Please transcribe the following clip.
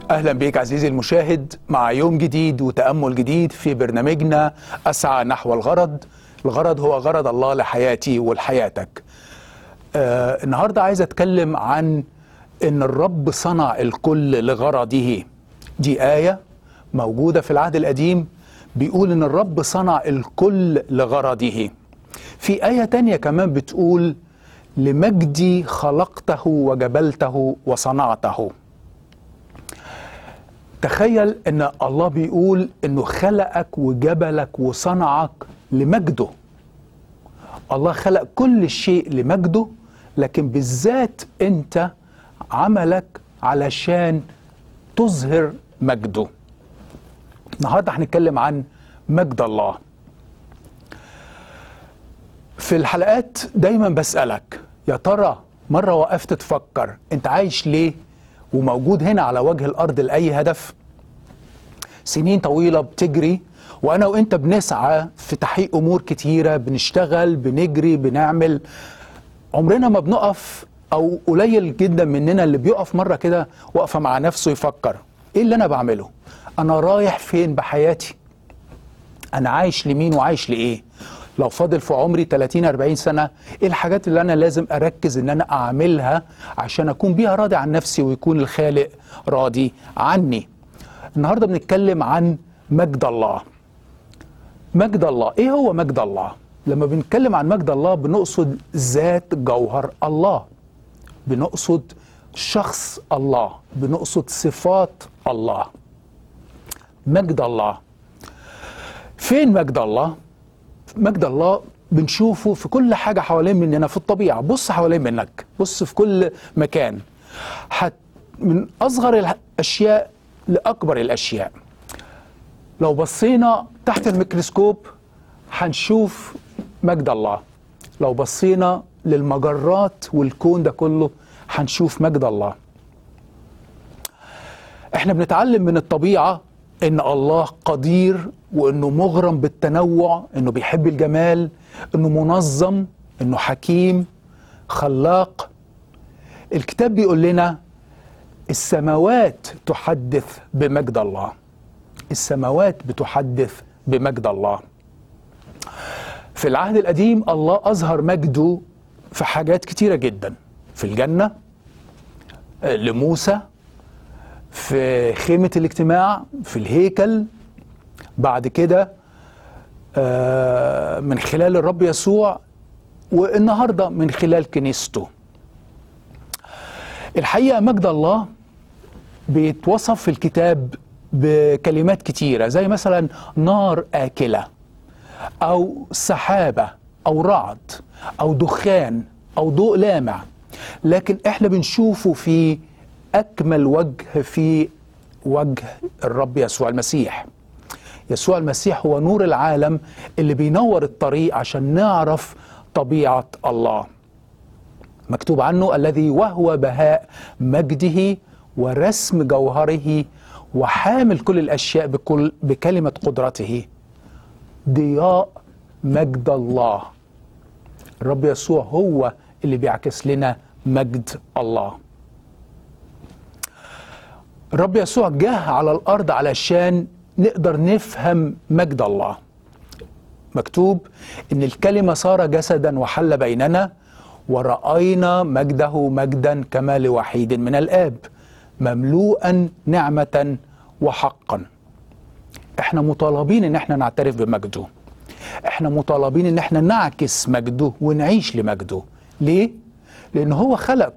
اهلا بك عزيزي المشاهد مع يوم جديد وتامل جديد في برنامجنا اسعى نحو الغرض الغرض هو غرض الله لحياتي ولحياتك آه النهارده عايز اتكلم عن ان الرب صنع الكل لغرضه دي ايه موجوده في العهد القديم بيقول ان الرب صنع الكل لغرضه في ايه تانية كمان بتقول لمجدي خلقته وجبلته وصنعته تخيل ان الله بيقول انه خلقك وجبلك وصنعك لمجده الله خلق كل شيء لمجده لكن بالذات انت عملك علشان تظهر مجده النهارده هنتكلم عن مجد الله في الحلقات دايما بسألك يا ترى مرة وقفت تفكر انت عايش ليه وموجود هنا على وجه الأرض لأي هدف سنين طويلة بتجري وأنا وإنت بنسعى في تحقيق أمور كتيرة بنشتغل بنجري بنعمل عمرنا ما بنقف أو قليل جدا مننا اللي بيقف مرة كده وقفة مع نفسه يفكر إيه اللي أنا بعمله أنا رايح فين بحياتي أنا عايش لمين وعايش لإيه لو فاضل في عمري 30 40 سنه ايه الحاجات اللي انا لازم اركز ان انا اعملها عشان اكون بيها راضي عن نفسي ويكون الخالق راضي عني النهارده بنتكلم عن مجد الله مجد الله ايه هو مجد الله لما بنتكلم عن مجد الله بنقصد ذات جوهر الله بنقصد شخص الله بنقصد صفات الله مجد الله فين مجد الله مجد الله بنشوفه في كل حاجة حوالين مننا في الطبيعة بص حوالين منك بص في كل مكان حت من أصغر الأشياء لأكبر الأشياء لو بصينا تحت الميكروسكوب هنشوف مجد الله لو بصينا للمجرات والكون ده كله هنشوف مجد الله احنا بنتعلم من الطبيعة ان الله قدير وانه مغرم بالتنوع انه بيحب الجمال انه منظم انه حكيم خلاق الكتاب بيقول لنا السماوات تحدث بمجد الله السماوات بتحدث بمجد الله في العهد القديم الله اظهر مجده في حاجات كتيره جدا في الجنه لموسى في خيمة الاجتماع في الهيكل بعد كده من خلال الرب يسوع والنهارده من خلال كنيسته الحقيقة مجد الله بيتوصف في الكتاب بكلمات كتيرة زي مثلا نار آكلة أو سحابة أو رعد أو دخان أو ضوء لامع لكن احنا بنشوفه في أكمل وجه في وجه الرب يسوع المسيح يسوع المسيح هو نور العالم اللي بينور الطريق عشان نعرف طبيعة الله مكتوب عنه الذي وهو بهاء مجده ورسم جوهره وحامل كل الأشياء بكل بكلمة قدرته ضياء مجد الله الرب يسوع هو اللي بيعكس لنا مجد الله الرب يسوع جه على الارض علشان نقدر نفهم مجد الله مكتوب ان الكلمه صار جسدا وحل بيننا وراينا مجده مجدا كما لوحيد من الاب مملوءا نعمه وحقا احنا مطالبين ان احنا نعترف بمجده احنا مطالبين ان احنا نعكس مجده ونعيش لمجده ليه لان هو خلق